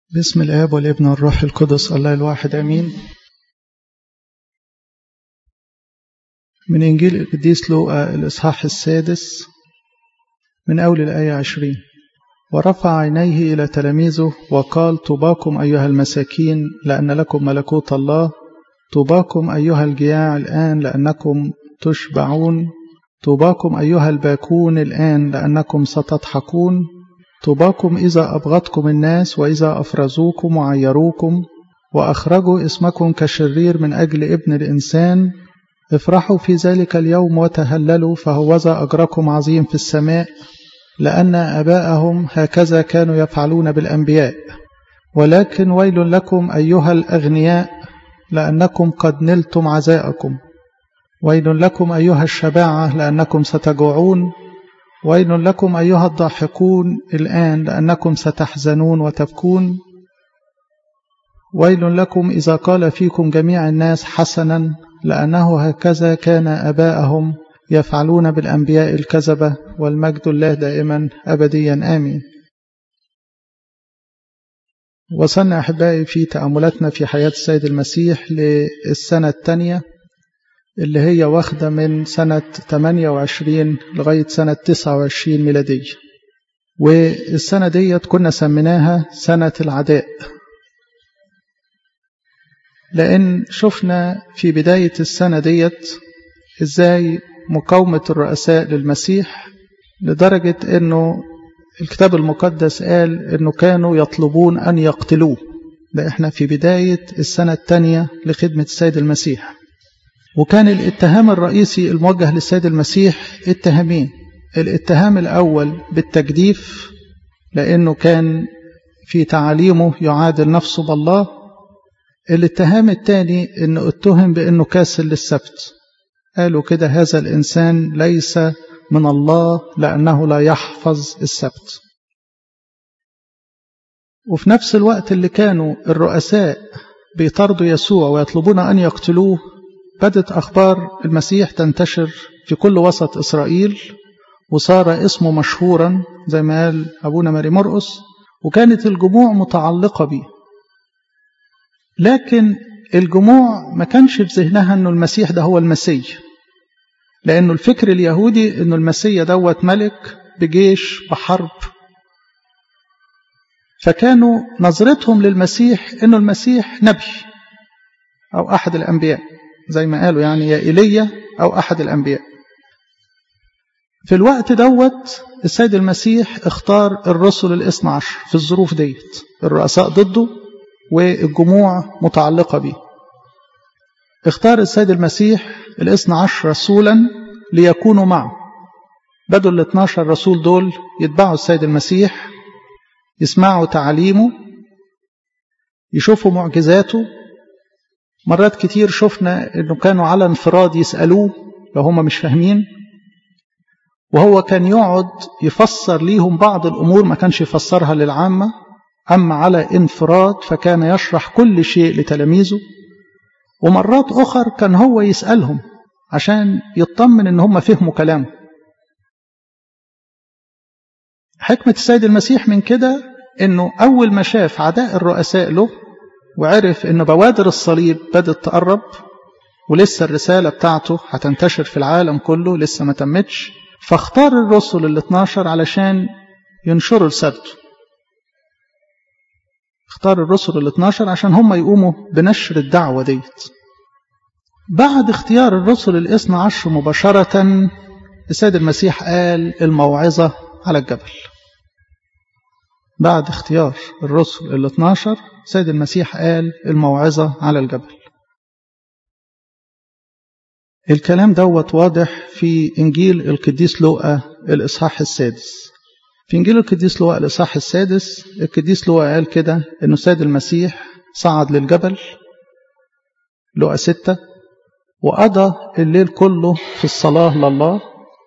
باسم الآب والابن والروح القدس الله الواحد أمين من إنجيل القديس لوقا الإصحاح السادس من أول الآية عشرين ورفع عينيه إلى تلاميذه وقال طوباكم أيها المساكين لأن لكم ملكوت الله طوباكم أيها الجياع الآن لأنكم تشبعون طوباكم أيها الباكون الآن لأنكم ستضحكون طوباكم إذا أبغضكم الناس وإذا أفرزوكم وعيروكم وأخرجوا اسمكم كشرير من أجل ابن الإنسان افرحوا في ذلك اليوم وتهللوا فهوذا أجركم عظيم في السماء لأن أباءهم هكذا كانوا يفعلون بالأنبياء ولكن ويل لكم أيها الأغنياء لأنكم قد نلتم عزاءكم ويل لكم أيها الشباعة لأنكم ستجوعون ويل لكم أيها الضاحكون الآن لأنكم ستحزنون وتبكون ويل لكم إذا قال فيكم جميع الناس حسنا لأنه هكذا كان أباءهم يفعلون بالأنبياء الكذبة والمجد الله دائما أبديا آمين وصلنا أحبائي في تأملاتنا في حياة السيد المسيح للسنة الثانية اللي هي واخدة من سنة 28 لغاية سنة 29 ميلادية والسنة ديت كنا سميناها سنة العداء لأن شفنا في بداية السنة ديت إزاي مقاومة الرؤساء للمسيح لدرجة أنه الكتاب المقدس قال أنه كانوا يطلبون أن يقتلوه ده إحنا في بداية السنة الثانية لخدمة السيد المسيح وكان الاتهام الرئيسي الموجه للسيد المسيح اتهامين الاتهام الأول بالتجديف لأنه كان في تعاليمه يعادل نفسه بالله الاتهام الثاني أنه اتهم بأنه كاسل للسبت قالوا كده هذا الإنسان ليس من الله لأنه لا يحفظ السبت وفي نفس الوقت اللي كانوا الرؤساء بيطردوا يسوع ويطلبون أن يقتلوه بدت أخبار المسيح تنتشر في كل وسط إسرائيل وصار اسمه مشهورا زي ما قال أبونا ماري مرقس وكانت الجموع متعلقة به لكن الجموع ما كانش في ذهنها أنه المسيح ده هو المسيح لأنه الفكر اليهودي أنه المسيح دوت ملك بجيش بحرب فكانوا نظرتهم للمسيح أنه المسيح نبي أو أحد الأنبياء زي ما قالوا يعني يا إيليا أو أحد الأنبياء في الوقت دوت السيد المسيح اختار الرسل الاثنى عشر في الظروف ديت الرؤساء ضده والجموع متعلقة به اختار السيد المسيح الاثنى عشر رسولا ليكونوا معه بدوا ال 12 رسول دول يتبعوا السيد المسيح يسمعوا تعاليمه يشوفوا معجزاته مرات كتير شفنا انه كانوا على انفراد يسألوه لو هم مش فاهمين وهو كان يقعد يفسر ليهم بعض الأمور ما كانش يفسرها للعامة أما على انفراد فكان يشرح كل شيء لتلاميذه ومرات أخر كان هو يسألهم عشان يطمن ان هم فهموا كلامه حكمة السيد المسيح من كده انه أول ما شاف عداء الرؤساء له وعرف ان بوادر الصليب بدأت تقرب ولسه الرسالة بتاعته هتنتشر في العالم كله لسه ما تمتش فاختار الرسل ال 12 علشان ينشروا رسالته اختار الرسل ال 12 عشان هم يقوموا بنشر الدعوة ديت بعد اختيار الرسل الاثنى عشر مباشرة السيد المسيح قال الموعظة على الجبل بعد اختيار الرسل ال 12 سيد المسيح قال الموعظة على الجبل الكلام دوت واضح في إنجيل القديس لوقا الإصحاح السادس في إنجيل القديس لوقا الإصحاح السادس القديس لوقا قال كده إنه السيد المسيح صعد للجبل لوقا ستة وقضى الليل كله في الصلاة لله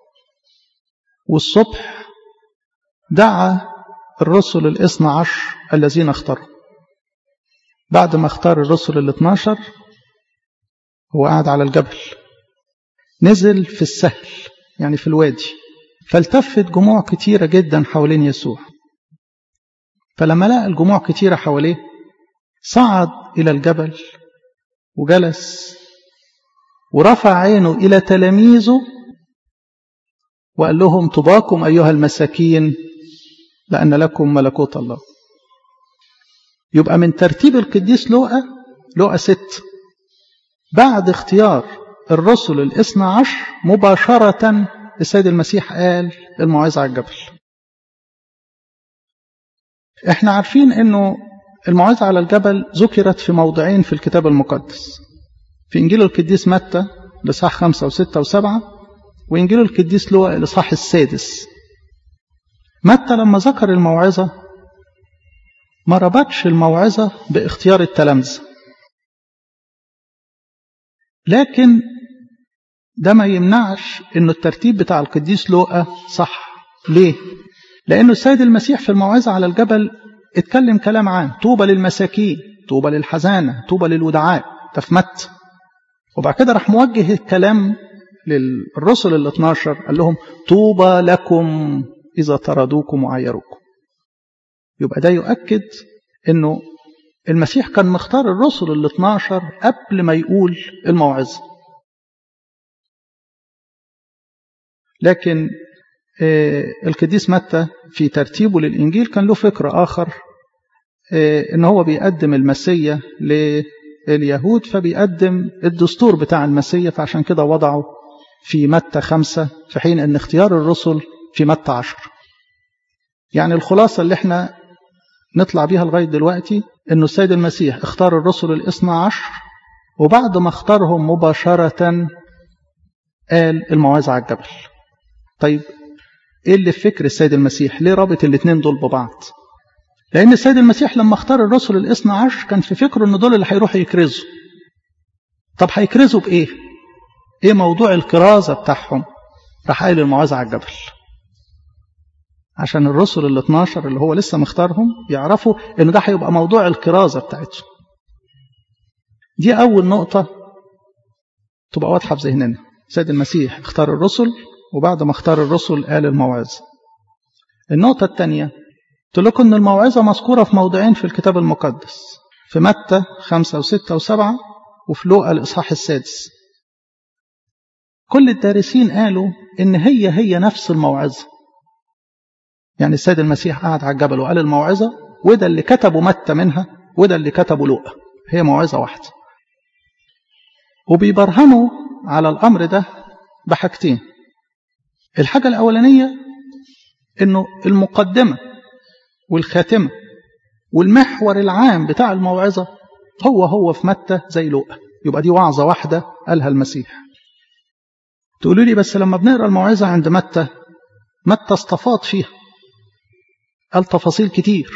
والصبح دعا الرسل الاثنى عشر الذين اختاروا بعد ما اختار الرسل الاثنى عشر هو قاعد على الجبل نزل في السهل يعني في الوادي فالتفت جموع كتيرة جدا حوالين يسوع فلما لقى الجموع كتيرة حواليه صعد إلى الجبل وجلس ورفع عينه إلى تلاميذه وقال لهم طباكم أيها المساكين لأن لكم ملكوت الله يبقى من ترتيب القديس لوقا لوقا ست بعد اختيار الرسل الاثنى عشر مباشرة السيد المسيح قال الموعظة على الجبل احنا عارفين انه الموعظة على الجبل ذكرت في موضعين في الكتاب المقدس في إنجيل القديس متى لصح خمسة وستة وسبعة وإنجيل القديس لوقا الإصحاح السادس متى لما ذكر الموعظة ما ربطش الموعظة باختيار التلامذة لكن ده ما يمنعش انه الترتيب بتاع القديس لوقا صح ليه لانه السيد المسيح في الموعظة على الجبل اتكلم كلام عام طوبى للمساكين طوبى للحزانة طوبى للودعاء ده في متى وبعد كده راح موجه الكلام للرسل ال 12 قال لهم طوبى لكم إذا طردوكم وعيروكم يبقى ده يؤكد انه المسيح كان مختار الرسل ال 12 قبل ما يقول الموعظة لكن القديس متى في ترتيبه للإنجيل كان له فكر آخر إن هو بيقدم المسية لليهود فبيقدم الدستور بتاع المسية فعشان كده وضعه في متى خمسة في حين أن اختيار الرسل في متى عشر يعني الخلاصة اللي احنا نطلع بيها لغاية دلوقتي أنه السيد المسيح اختار الرسل الاثنى عشر وبعد ما اختارهم مباشرة قال الموعظة على الجبل طيب ايه اللي في فكر السيد المسيح ليه رابط الاثنين دول ببعض لان السيد المسيح لما اختار الرسل الاثنى عشر كان في فكره ان دول اللي هيروحوا يكرزوا طب هيكرزوا بايه ايه موضوع الكرازة بتاعهم راح قايل الموعظة على الجبل عشان الرسل ال 12 اللي هو لسه مختارهم يعرفوا ان ده هيبقى موضوع الكرازة بتاعتهم دي اول نقطة تبقى واضحة في ذهننا السيد المسيح اختار الرسل وبعد ما اختار الرسل قال الموعظة النقطة الثانية قلت لكم ان الموعظة مذكورة في موضعين في الكتاب المقدس في متى خمسة وستة وسبعة وفي لوقا الإصحاح السادس كل الدارسين قالوا ان هي هي نفس الموعظة يعني السيد المسيح قعد على الجبل وقال الموعظة وده اللي كتبه متى منها وده اللي كتبه لوقا هي موعظة واحدة وبيبرهنوا على الأمر ده بحاجتين الحاجة الأولانية أنه المقدمة والخاتمة والمحور العام بتاع الموعظة هو هو في متى زي لوقا يبقى دي وعظة واحدة قالها المسيح تقولوا لي بس لما بنقرأ الموعظة عند متى متى استفاض فيها قال تفاصيل كتير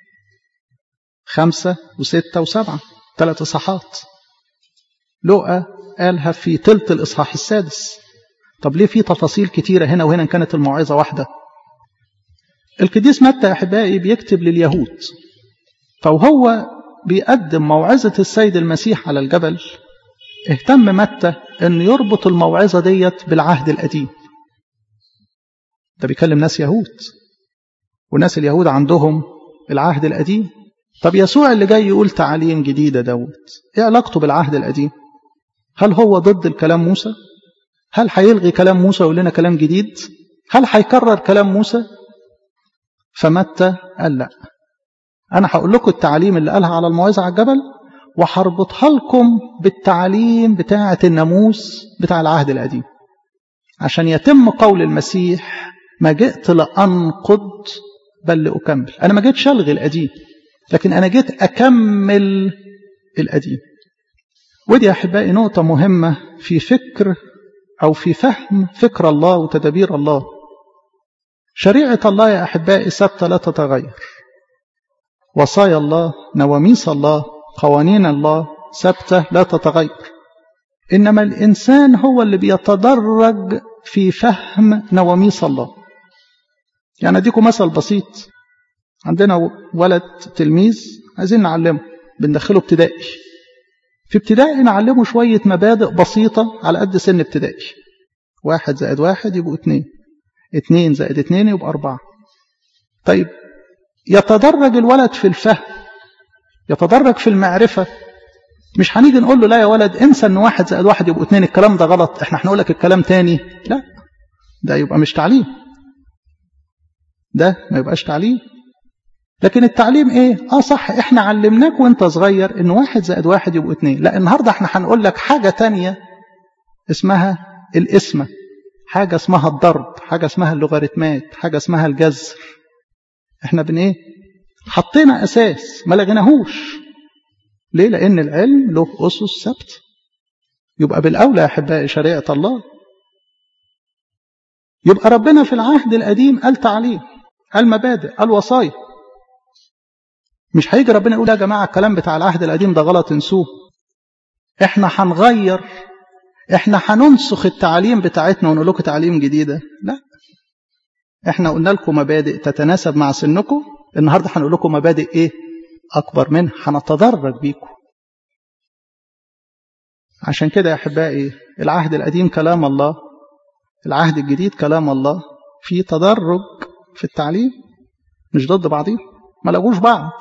خمسة وستة وسبعة ثلاث إصحاحات لوقا قالها في تلت الإصحاح السادس طب ليه في تفاصيل كتيرة هنا وهنا كانت الموعظة واحدة القديس متى يا أحبائي بيكتب لليهود فوهو بيقدم موعظة السيد المسيح على الجبل اهتم متى أن يربط الموعظة ديت بالعهد القديم ده بيكلم ناس يهود وناس اليهود عندهم العهد القديم طب يسوع اللي جاي يقول تعاليم جديدة دوت ايه علاقته بالعهد القديم هل هو ضد الكلام موسى هل هيلغي كلام موسى ويقول لنا كلام جديد هل هيكرر كلام موسى فمتى قال لا انا هقول لكم التعاليم اللي قالها على الموعظه على الجبل وهربطها لكم بالتعاليم بتاعه الناموس بتاع العهد القديم عشان يتم قول المسيح ما جئت لانقض بل لاكمل انا ما جيتش الغي القديم لكن انا جيت اكمل القديم ودي يا احبائي نقطه مهمه في فكر أو في فهم فكر الله وتدابير الله شريعة الله يا أحبائي ثابتة لا تتغير وصايا الله نواميس الله قوانين الله ثابتة لا تتغير إنما الإنسان هو اللي بيتدرج في فهم نواميس الله يعني أديكم مثل بسيط عندنا ولد تلميذ عايزين نعلمه بندخله ابتدائي في ابتدائي نعلمه شوية مبادئ بسيطة على قد سن ابتدائي واحد زائد واحد يبقوا اتنين اتنين زائد اتنين يبقى أربعة طيب يتدرج الولد في الفهم يتدرج في المعرفة مش هنيجي نقول له لا يا ولد انسى ان واحد زائد واحد يبقوا اتنين الكلام ده غلط احنا هنقول لك الكلام تاني لا ده يبقى مش تعليم ده ما يبقاش تعليم لكن التعليم ايه اه صح احنا علمناك وانت صغير ان واحد زائد واحد يبقوا اتنين لا النهاردة احنا هنقول لك حاجة تانية اسمها الاسمة حاجة اسمها الضرب حاجة اسمها اللوغاريتمات حاجة اسمها الجذر احنا بن ايه حطينا اساس ما لغيناهوش ليه لان العلم له اسس ثابته يبقى بالاولى يا احبائي شريعه الله يبقى ربنا في العهد القديم قال تعليم قال مبادئ قال وصايا مش هيجي ربنا يقول يا جماعه الكلام بتاع العهد القديم ده غلط انسوه احنا هنغير احنا هننسخ التعليم بتاعتنا ونقول لكم تعليم جديده لا احنا قلنا لكم مبادئ تتناسب مع سنكم النهارده هنقول لكم مبادئ ايه اكبر منها هنتدرج بيكم عشان كده يا احبائي العهد القديم كلام الله العهد الجديد كلام الله في تدرج في التعليم مش ضد بعضهم ما لقوش بعض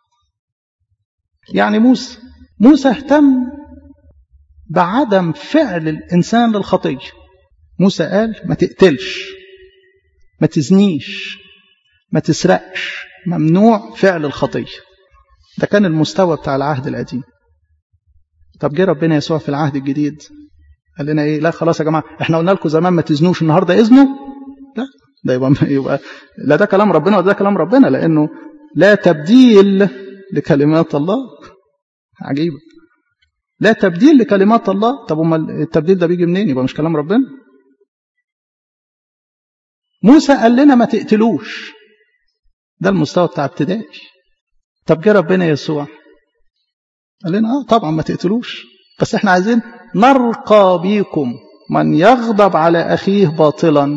يعني موسى موسى اهتم بعدم فعل الانسان للخطيه موسى قال ما تقتلش ما تزنيش ما تسرقش ممنوع فعل الخطيه ده كان المستوى بتاع العهد القديم طب جه ربنا يسوع في العهد الجديد قال لنا ايه لا خلاص يا جماعه احنا قلنا لكم زمان ما تزنوش النهارده اذنوا لا ده يبقى يبقى لا ده كلام ربنا ولا ده كلام ربنا لانه لا تبديل لكلمات الله عجيبه لا تبديل لكلمات الله طب امال التبديل ده بيجي منين يبقى مش كلام ربنا موسى قال لنا ما تقتلوش ده المستوى بتاع ابتدائي طب جه ربنا يسوع قال لنا اه طبعا ما تقتلوش بس احنا عايزين نرقى بيكم من يغضب على اخيه باطلا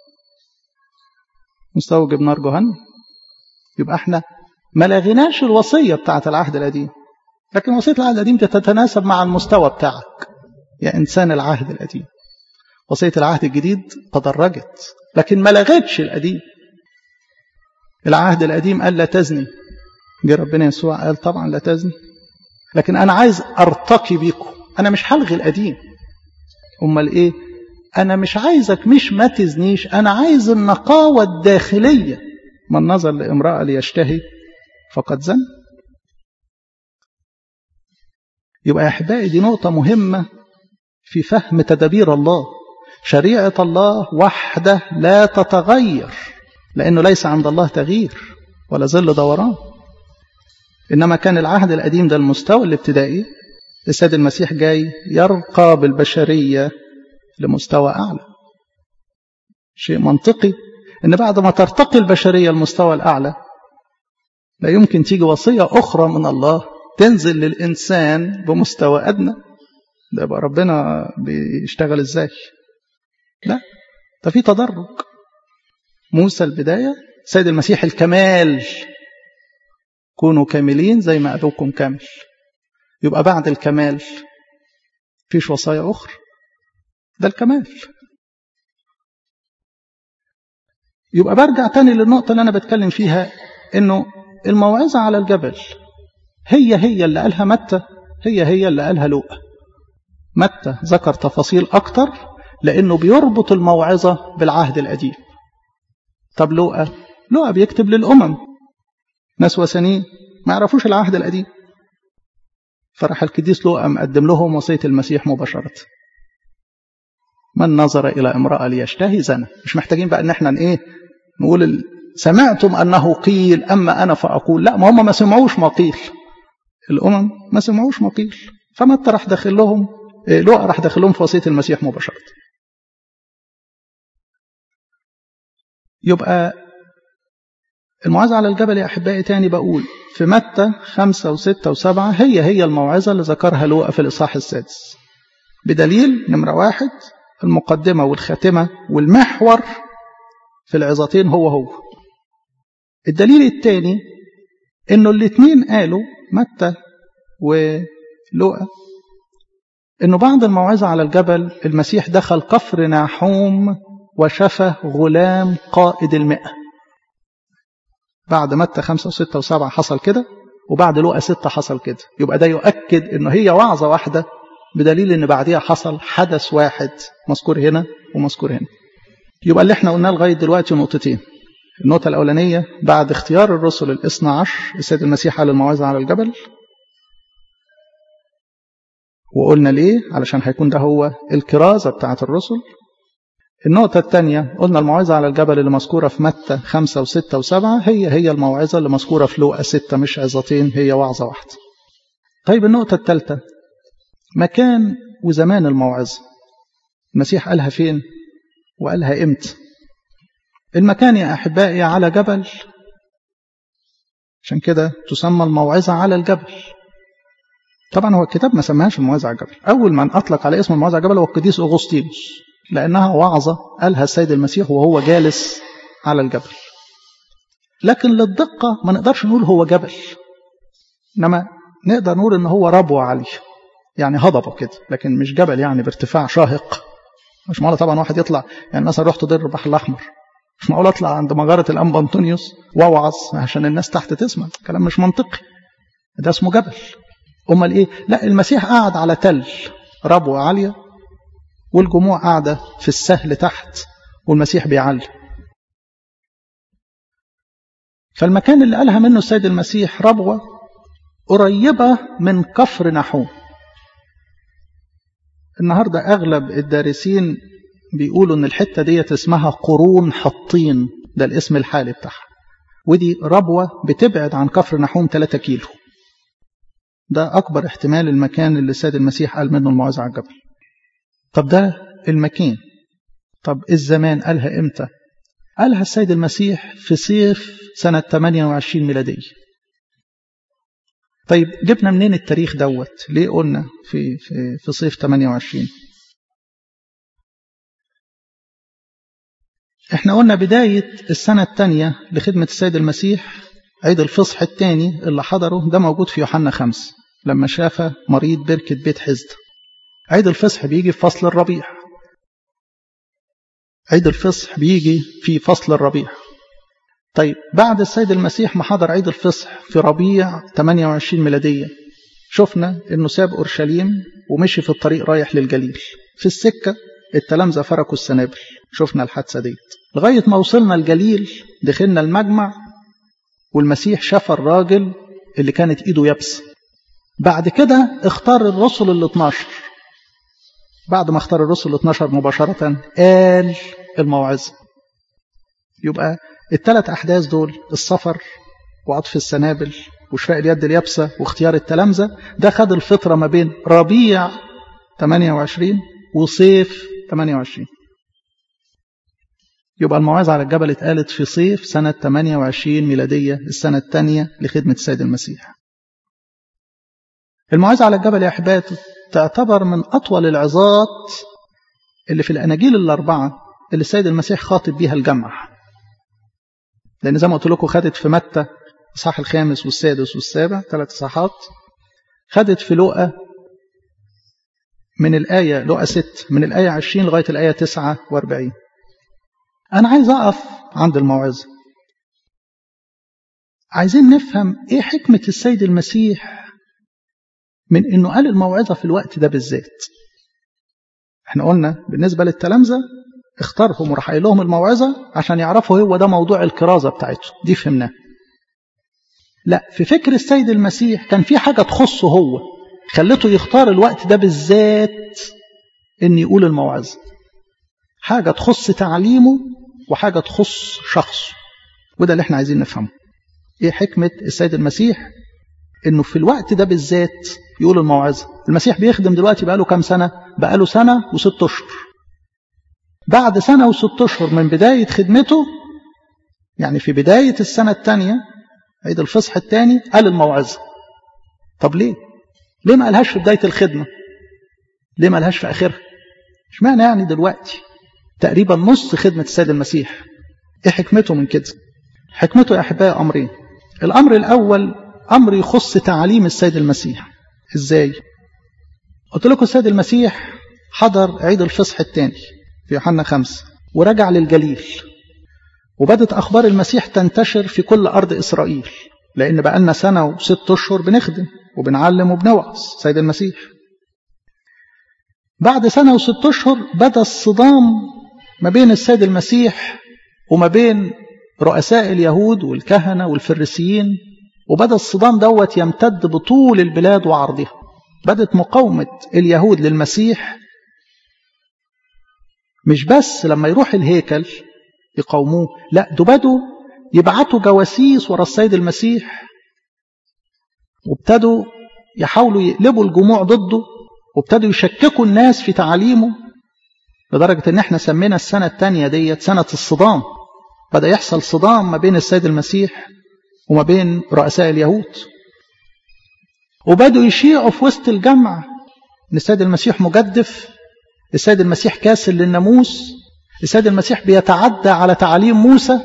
مستوجب نار جهنم يبقى احنا ما لغيناش الوصيه بتاعه العهد القديم لكن وصيه العهد القديم تتناسب مع المستوى بتاعك يا انسان العهد القديم وصيه العهد الجديد تدرجت لكن ما لغتش القديم العهد القديم قال لا تزني جه ربنا يسوع قال طبعا لا تزني لكن انا عايز ارتقي بيكم انا مش هلغي القديم امال ايه انا مش عايزك مش ما تزنيش انا عايز النقاوه الداخليه من نظر لامراه ليشتهي فقد زن يبقى يا احبائي دي نقطه مهمه في فهم تدابير الله شريعه الله وحده لا تتغير لانه ليس عند الله تغيير ولا ظل دوران إنما كان العهد القديم ده المستوى الابتدائي السيد المسيح جاي يرقى بالبشرية لمستوى أعلى شيء منطقي إن بعد ما ترتقي البشرية المستوى الأعلى لا يمكن تيجي وصية أخرى من الله تنزل للإنسان بمستوى أدنى ده يبقى ربنا بيشتغل إزاي لا ده في تدرج موسى البداية سيد المسيح الكمال كونوا كاملين زي ما أبوكم كامل يبقى بعد الكمال فيش وصايا أخرى ده الكمال يبقى برجع تاني للنقطة اللي أنا بتكلم فيها إنه الموعظة على الجبل هي هي اللي قالها متى هي هي اللي قالها لوقا متى ذكر تفاصيل أكتر لأنه بيربط الموعظة بالعهد القديم طب لوقا لوقا بيكتب للأمم ناس وثنيين ما يعرفوش العهد القديم فراح القديس لوقا مقدم لهم وصية المسيح مباشرة من نظر إلى امرأة ليشتهي زنا مش محتاجين بقى إن احنا إيه نقول ال... سمعتم أنه قيل أما أنا فأقول لا ما هم ما سمعوش ما قيل الأمم ما سمعوش ما قيل فمتى راح داخل لهم إيه لوقا راح داخل لهم في وصية المسيح مباشرة يبقى الموعظة على الجبل يا أحبائي تاني بقول في متى خمسة وستة وسبعة هي هي الموعظة اللي ذكرها لوقا في الإصحاح السادس بدليل نمرة واحد المقدمة والخاتمة والمحور في العظتين هو هو الدليل الثاني انه الاثنين قالوا متى ولوقا انه بعد الموعظة على الجبل المسيح دخل كفر ناحوم وشفى غلام قائد المئة بعد متى خمسة وستة وسبعة حصل كده وبعد لقى ستة حصل كده يبقى ده يؤكد انه هي وعظة واحدة بدليل ان بعديها حصل حدث واحد مذكور هنا ومذكور هنا يبقى اللي احنا قلناه لغاية دلوقتي نقطتين النقطة الأولانية بعد اختيار الرسل الاثنى عشر السيد المسيح على الموعظة على الجبل وقلنا ليه علشان هيكون ده هو الكرازة بتاعة الرسل النقطة الثانية قلنا الموعظة على الجبل اللي مذكورة في متى خمسة وستة وسبعة هي هي الموعظة اللي مذكورة في لوقا ستة مش عظتين هي وعظة واحدة طيب النقطة الثالثة مكان وزمان الموعظة المسيح قالها فين وقالها امتى المكان يا أحبائي على جبل عشان كده تسمى الموعظة على الجبل طبعا هو الكتاب ما سماهاش الموعظة على الجبل أول من أطلق على اسم الموعظة على الجبل هو القديس أغسطينوس لأنها وعظة قالها السيد المسيح وهو جالس على الجبل لكن للدقة ما نقدرش نقول هو جبل إنما نقدر نقول إن هو ربوة عالية يعني هضبة كده لكن مش جبل يعني بارتفاع شاهق مش معقول طبعا واحد يطلع يعني مثلا رحت دير البحر الأحمر مش معقول أطلع عند مغارة الأنبا أنطونيوس وأوعظ عشان الناس تحت تسمع كلام مش منطقي ده اسمه جبل أمال إيه لا المسيح قعد على تل ربوة عالية والجموع قاعدة في السهل تحت والمسيح بيعلم فالمكان اللي قالها منه السيد المسيح ربوة قريبة من كفر نحوم النهاردة أغلب الدارسين بيقولوا إن الحتة ديت اسمها قرون حطين ده الاسم الحالي بتاعها ودي ربوة بتبعد عن كفر نحوم 3 كيلو ده أكبر احتمال المكان اللي السيد المسيح قال منه الموعظة على الجبل طب ده المكان طب الزمان قالها امتى قالها السيد المسيح في صيف سنة 28 ميلادية طيب جبنا منين التاريخ دوت ليه قلنا في, في, في صيف 28 احنا قلنا بداية السنة الثانية لخدمة السيد المسيح عيد الفصح الثاني اللي حضره ده موجود في يوحنا خمس لما شاف مريض بركة بيت حزد عيد الفصح بيجي في فصل الربيع عيد الفصح بيجي في فصل الربيع طيب بعد السيد المسيح ما حضر عيد الفصح في ربيع 28 ميلادية شفنا انه ساب اورشليم ومشي في الطريق رايح للجليل في السكة التلامذة فركوا السنابل شفنا الحادثة ديت لغاية ما وصلنا الجليل دخلنا المجمع والمسيح شاف الراجل اللي كانت ايده يابسه بعد كده اختار الرسل ال 12 بعد ما اختار الرسل ال 12 مباشرة قال الموعظة يبقى الثلاث أحداث دول السفر وعطف السنابل وشفاء اليد اليابسة واختيار التلامذة ده خد الفترة ما بين ربيع 28 وصيف 28 يبقى الموعظة على الجبل اتقالت في صيف سنة 28 ميلادية السنة الثانية لخدمة السيد المسيح الموعظة على الجبل يا أحبائي تعتبر من أطول العظات اللي في الأناجيل الأربعة اللي السيد المسيح خاطب بيها الجمع لأن زي ما قلت لكم خدت في متى الإصحاح الخامس والسادس والسابع ثلاث إصحاحات خدت في لوقا من الآية لوقا 6 من الآية 20 لغاية الآية 49 أنا عايز أقف عند الموعظة عايزين نفهم إيه حكمة السيد المسيح من إنه قال الموعظة في الوقت ده بالذات احنا قلنا بالنسبة للتلامذة اختارهم وراح قايل لهم الموعظة عشان يعرفوا هو ده موضوع الكرازة بتاعته دي فهمناها لا في فكر السيد المسيح كان في حاجة تخصه هو خلته يختار الوقت ده بالذات ان يقول الموعظة حاجة تخص تعليمه وحاجة تخص شخصه وده اللي احنا عايزين نفهمه ايه حكمة السيد المسيح انه في الوقت ده بالذات يقول الموعظة المسيح بيخدم دلوقتي بقاله كام سنة بقاله سنة وست اشهر بعد سنة وست اشهر من بداية خدمته يعني في بداية السنة الثانية عيد الفصح الثاني قال الموعظة طب ليه ليه ما قالهاش في بداية الخدمة ليه ما قالهاش في آخرها اشمعنى يعني دلوقتي تقريبا نص خدمة السيد المسيح ايه حكمته من كده حكمته يا أحبائي أمرين الأمر الأول أمر يخص تعاليم السيد المسيح إزاي قلت لكم السيد المسيح حضر عيد الفصح الثاني في يوحنا خمسة ورجع للجليل وبدت أخبار المسيح تنتشر في كل أرض إسرائيل لأن بقى لنا سنة وست أشهر بنخدم وبنعلم وبنوعظ سيد المسيح بعد سنة وست أشهر بدأ الصدام ما بين السيد المسيح وما بين رؤساء اليهود والكهنة والفريسيين وبدأ الصدام دوت يمتد بطول البلاد وعرضها بدأت مقاومة اليهود للمسيح مش بس لما يروح الهيكل يقاوموه لا ده بدوا يبعتوا جواسيس ورا السيد المسيح وابتدوا يحاولوا يقلبوا الجموع ضده وابتدوا يشككوا الناس في تعاليمه لدرجة ان احنا سمينا السنة الثانية ديت سنة الصدام بدأ يحصل صدام ما بين السيد المسيح وما بين رؤساء اليهود وبدوا يشيعوا في وسط الجمع ان السيد المسيح مجدف السيد المسيح كاسر للناموس السيد المسيح بيتعدى على تعاليم موسى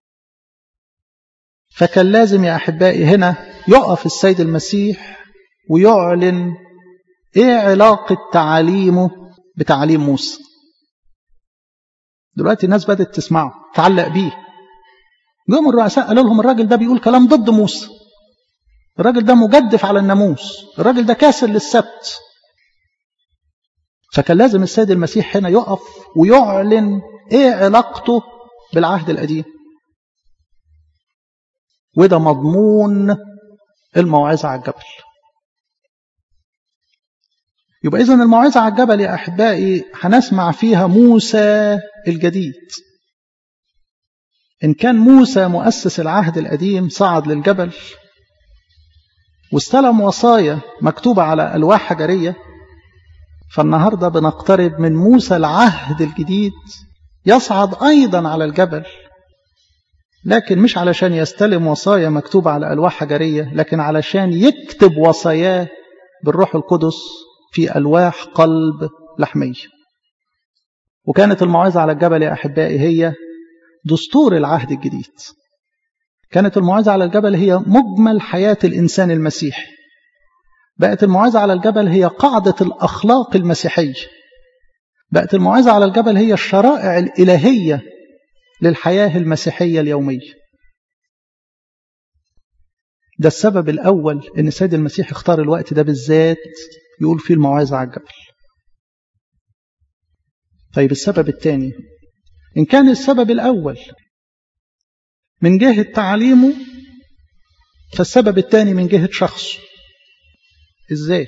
فكان لازم يا احبائي هنا يقف السيد المسيح ويعلن ايه علاقه تعاليمه بتعاليم موسى دلوقتي الناس بدات تسمعه تعلق بيه جم الرؤساء قالوا لهم الراجل ده بيقول كلام ضد موسى الراجل ده مجدف على الناموس الراجل ده كاسر للسبت فكان لازم السيد المسيح هنا يقف ويعلن ايه علاقته بالعهد القديم وده مضمون الموعظة على الجبل يبقى إذن الموعظة على الجبل يا أحبائي هنسمع فيها موسى الجديد إن كان موسى مؤسس العهد القديم صعد للجبل واستلم وصايا مكتوبة على ألواح حجرية فالنهاردة بنقترب من موسى العهد الجديد يصعد أيضا على الجبل لكن مش علشان يستلم وصايا مكتوبة على ألواح حجرية لكن علشان يكتب وصاياه بالروح القدس في ألواح قلب لحمية وكانت الموعظة على الجبل يا أحبائي هي دستور العهد الجديد كانت الموعظة على الجبل هي مجمل حياة الإنسان المسيحي بقت الموعظة على الجبل هي قاعدة الأخلاق المسيحية بقت الموعظة على الجبل هي الشرائع الإلهية للحياة المسيحية اليومية ده السبب الأول أن السيد المسيح اختار الوقت ده بالذات يقول فيه الموعظة على الجبل طيب السبب الثاني إن كان السبب الأول من جهة تعليمه فالسبب الثاني من جهة شخصه إزاي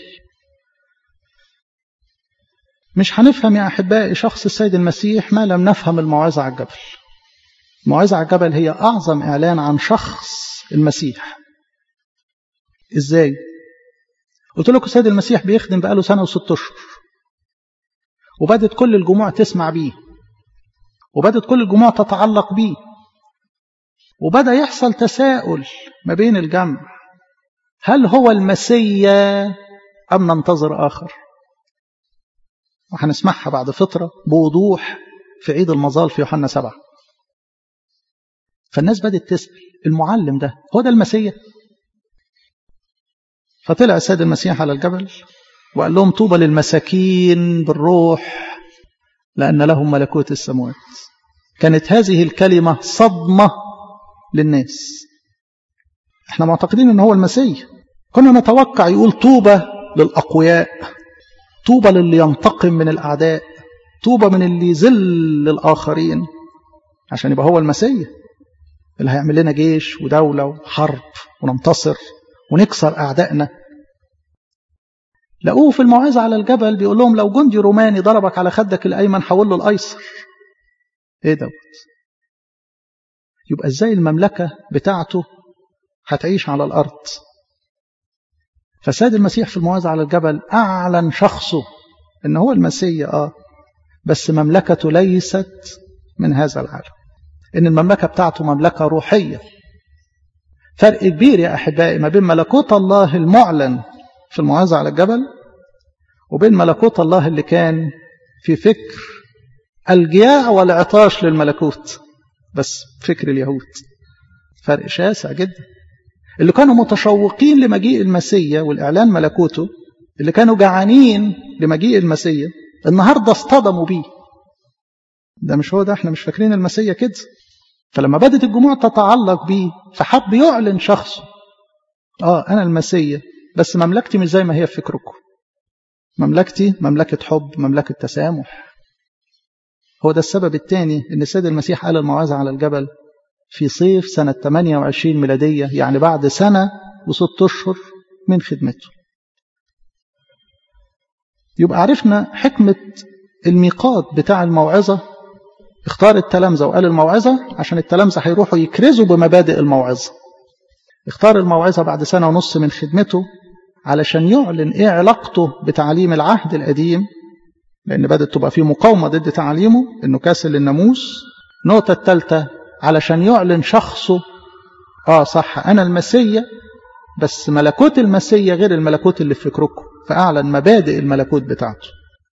مش هنفهم يا أحبائي شخص السيد المسيح ما لم نفهم الموعظة على الجبل الموعظة على الجبل هي أعظم إعلان عن شخص المسيح إزاي قلت لكم السيد المسيح بيخدم بقاله سنة وست أشهر وبدت كل الجموع تسمع بيه وبدت كل الجموع تتعلق بيه وبدأ يحصل تساؤل ما بين الجمع هل هو المسيا أم ننتظر آخر وهنسمعها بعد فترة بوضوح في عيد المظال في يوحنا سبعة فالناس بدأت تسأل المعلم ده هو ده المسيا فطلع السيد المسيح على الجبل وقال لهم طوبى للمساكين بالروح لأن لهم ملكوت السماوات كانت هذه الكلمة صدمة للناس احنا معتقدين ان هو المسيح كنا نتوقع يقول طوبى للأقوياء طوبى للي ينتقم من الأعداء طوبى من اللي يذل الآخرين عشان يبقى هو المسيح اللي هيعمل لنا جيش ودولة وحرب وننتصر ونكسر أعدائنا لقوه في الموعظة على الجبل بيقول لهم لو جندي روماني ضربك على خدك الأيمن حول له الأيسر إيه دوت يبقى إزاي المملكة بتاعته هتعيش على الأرض فساد المسيح في الموعظة على الجبل أعلن شخصه إن هو المسيح آه بس مملكته ليست من هذا العالم إن المملكة بتاعته مملكة روحية فرق كبير يا أحبائي ما بين ملكوت الله المعلن في الموعظة على الجبل وبين ملكوت الله اللي كان في فكر الجياع والعطاش للملكوت بس فكر اليهود فرق شاسع جدا اللي كانوا متشوقين لمجيء المسيا والإعلان ملكوته اللي كانوا جعانين لمجيء المسيا النهاردة اصطدموا بيه ده مش هو ده احنا مش فاكرين المسيا كده فلما بدت الجموع تتعلق بيه فحب يعلن شخصه اه انا المسيح بس مملكتي مش زي ما هي في فكركم مملكتي مملكة حب مملكة تسامح هو ده السبب الثاني ان السيد المسيح قال الموعظة على الجبل في صيف سنة 28 ميلادية يعني بعد سنة وست أشهر من خدمته يبقى عرفنا حكمة الميقات بتاع الموعظة اختار التلامذة وقال الموعظة عشان التلامذة هيروحوا يكرزوا بمبادئ الموعظة اختار الموعظة بعد سنة ونص من خدمته علشان يعلن ايه علاقته بتعليم العهد القديم لان بدأت تبقى فيه مقاومة ضد تعليمه انه كاسل للناموس النقطة الثالثة علشان يعلن شخصه اه صح انا المسيا بس ملكوت المسيا غير الملكوت اللي في فكركم فاعلن مبادئ الملكوت بتاعته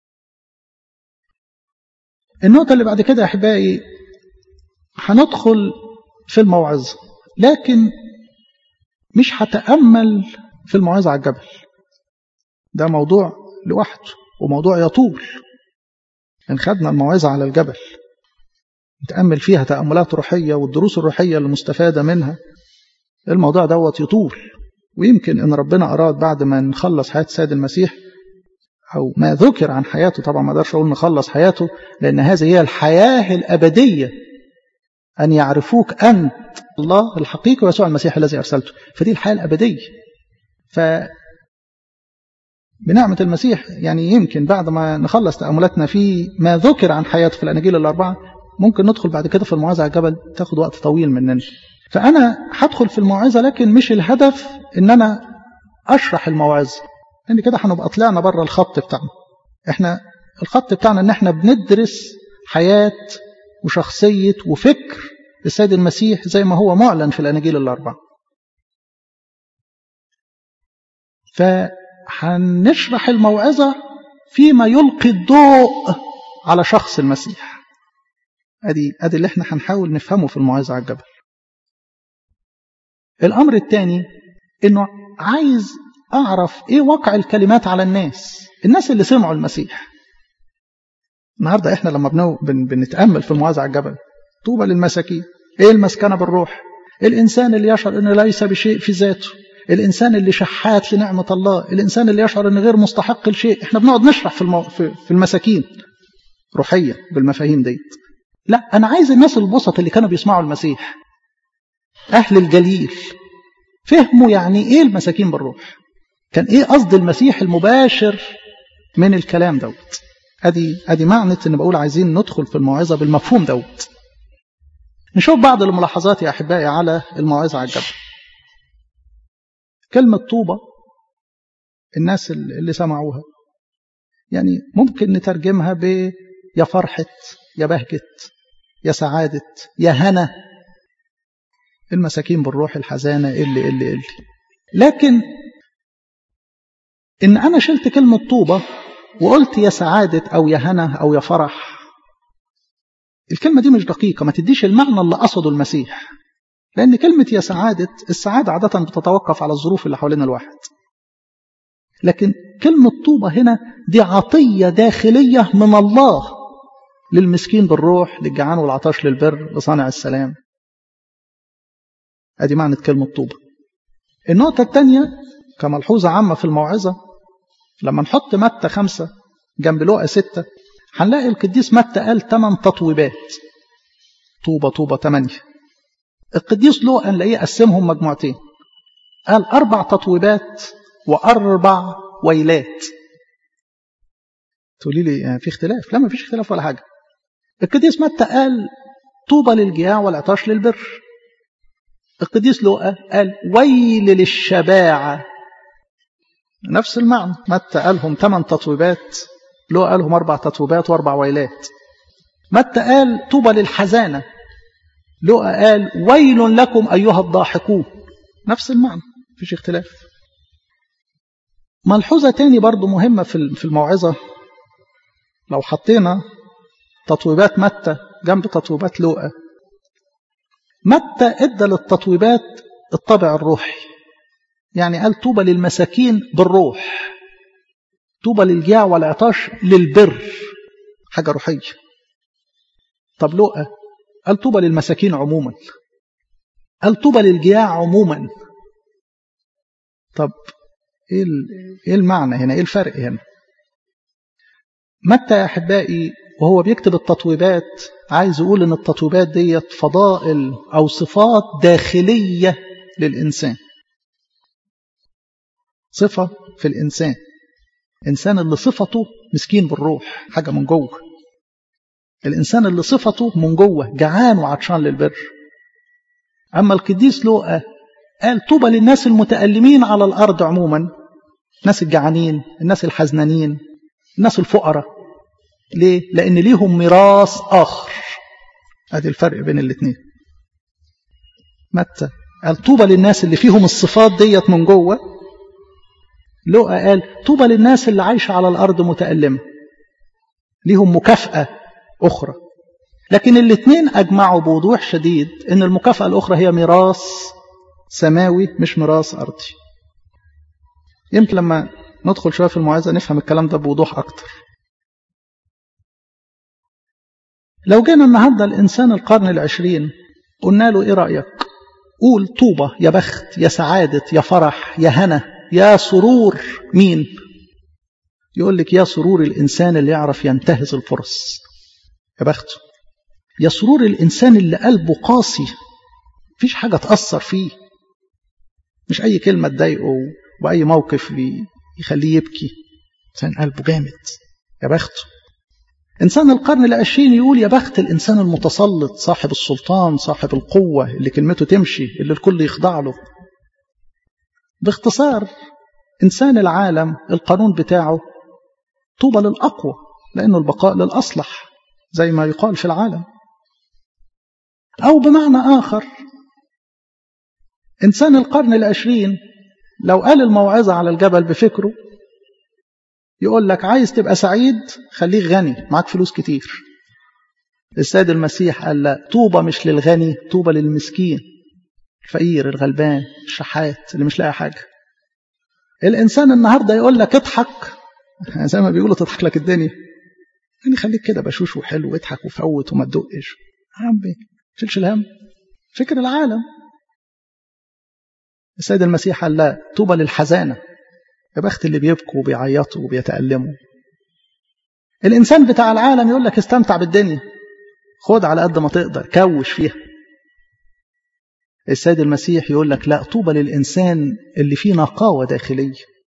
النقطة اللي بعد كده أحبائي هندخل في الموعظة لكن مش هتأمل في الموعظة على الجبل ده موضوع لوحده وموضوع يطول إن خدنا الموعظة على الجبل نتأمل فيها تأملات روحية والدروس الروحية المستفادة منها الموضوع دوت يطول ويمكن إن ربنا أراد بعد ما نخلص حياة السيد المسيح أو ما ذكر عن حياته طبعا ما اقدرش أقول نخلص حياته لأن هذه هي الحياة الأبدية أن يعرفوك أنت الله الحقيقي ويسوع المسيح الذي أرسلته فدي الحياة الأبدية ف بنعمة المسيح يعني يمكن بعد ما نخلص تأملاتنا في ما ذكر عن حياته في الأناجيل الأربعة ممكن ندخل بعد كده في الموعظة على الجبل تاخد وقت طويل مننا فأنا هدخل في الموعظة لكن مش الهدف إن أنا أشرح الموعظة لأن كده هنبقى طلعنا بره الخط بتاعنا إحنا الخط بتاعنا إن إحنا بندرس حياة وشخصية وفكر السيد المسيح زي ما هو معلن في الأناجيل الأربعة فهنشرح الموعظة فيما يلقي الضوء على شخص المسيح ادي ادي اللي احنا هنحاول نفهمه في الموعظة على الجبل الامر الثاني انه عايز اعرف ايه واقع الكلمات على الناس الناس اللي سمعوا المسيح النهارده احنا لما بنو بن بنتامل في الموعظة على الجبل طوبى للمساكين ايه المسكنه بالروح الانسان اللي يشعر انه ليس بشيء في ذاته الانسان اللي شحات لنعمه الله الانسان اللي يشعر انه غير مستحق لشيء احنا بنقعد نشرح في المو... في المساكين روحيا بالمفاهيم ديت لا انا عايز الناس البسط اللي كانوا بيسمعوا المسيح اهل الجليل فهموا يعني ايه المساكين بالروح كان ايه قصد المسيح المباشر من الكلام دوت ادي ادي معنى ان بقول عايزين ندخل في الموعظه بالمفهوم دوت نشوف بعض الملاحظات يا احبائي على الموعظه على الجبل كلمه طوبه الناس اللي سمعوها يعني ممكن نترجمها ب يا فرحه يا بهجه يا سعاده يا هنا المساكين بالروح الحزانه اللي اللي اللي لكن ان انا شلت كلمه طوبه وقلت يا سعاده او يا هنا او يا فرح الكلمة دي مش دقيقة ما تديش المعنى اللي قصده المسيح لأن كلمة يا سعادة السعادة عادة بتتوقف على الظروف اللي حوالين الواحد لكن كلمة طوبة هنا دي عطية داخلية من الله للمسكين بالروح للجعان والعطاش للبر لصانع السلام ادي معنى كلمة طوبة النقطة الثانية كملحوظة عامة في الموعظة لما نحط متى خمسة جنب لقى ستة هنلاقي القديس متى قال ثمان تطويبات طوبة طوبة ثمانية القديس لوقا نلاقيه قسمهم مجموعتين قال أربع تطويبات وأربع ويلات تقولي لي يعني في اختلاف لا ما فيش اختلاف ولا حاجة القديس متى قال طوبى للجياع والعطاش للبر القديس لوقا قال ويل للشباعة نفس المعنى متى قالهم ثمان تطويبات لوقا قالهم أربع تطويبات وأربع ويلات متى قال طوبى للحزانة لوقا قال ويل لكم أيها الضاحكون نفس المعنى مفيش اختلاف ملحوظة تاني برضو مهمة في الموعظة لو حطينا تطويبات متى جنب تطويبات لوقا متى ادى للتطويبات الطابع الروحي يعني قال طوبى للمساكين بالروح طوبى للجياع والعطاش للبر حاجة روحية طب لقى قال طوبى للمساكين عموما قال طوبى للجياع عموما طب ايه ايه المعنى هنا ايه الفرق هنا متى يا احبائي وهو بيكتب التطويبات عايز يقول ان التطويبات ديت فضائل او صفات داخليه للانسان صفه في الانسان الانسان اللي صفته مسكين بالروح حاجه من جوه الانسان اللي صفته من جوه جعان وعطشان للبر اما القديس لوقا قال طوبى للناس المتألمين على الأرض عموما الناس الجعانين الناس الحزنانين الناس الفقراء ليه؟ لأن ليهم ميراث آخر ادي الفرق بين الاثنين متى قال طوبى للناس اللي فيهم الصفات ديت من جوه لوقا قال طوبى للناس اللي عايشة على الأرض متألمة ليهم مكافأة أخرى لكن الاثنين أجمعوا بوضوح شديد أن المكافأة الأخرى هي ميراث سماوي مش ميراث أرضي يمكن لما ندخل شوية في المعاذة نفهم الكلام ده بوضوح أكتر لو جينا النهاردة الإنسان القرن العشرين قلنا له إيه رأيك قول طوبة يا بخت يا سعادة يا فرح يا هنا يا سرور مين يقول لك يا سرور الإنسان اللي يعرف ينتهز الفرص يا بخته يا سرور الإنسان اللي قلبه قاسي مفيش حاجة تأثر فيه مش أي كلمة تضايقه وأي موقف يخليه يبكي إنسان قلبه جامد يا بخته إنسان القرن العشرين يقول يا بخت الإنسان المتسلط صاحب السلطان صاحب القوة اللي كلمته تمشي اللي الكل يخضع له باختصار إنسان العالم القانون بتاعه طوبى للأقوى لأنه البقاء للأصلح زي ما يقال في العالم أو بمعنى آخر إنسان القرن العشرين لو قال الموعظة على الجبل بفكره يقول لك عايز تبقى سعيد خليك غني معاك فلوس كتير السيد المسيح قال لا طوبى مش للغني طوبى للمسكين الفقير الغلبان الشحات اللي مش لاقي حاجة الإنسان النهاردة يقول لك اضحك زي ما بيقولوا تضحك لك الدنيا يعني خليك كده بشوش وحلو واضحك وفوت وما تدقش عمي شيلش الهم فكر العالم السيد المسيح قال لا طوبى للحزانة يا بخت اللي بيبكوا وبيعيطوا وبيتألموا الإنسان بتاع العالم يقول لك استمتع بالدنيا خد على قد ما تقدر كوش فيها السيد المسيح يقول لك لا طوبى للإنسان اللي فيه نقاوة داخلية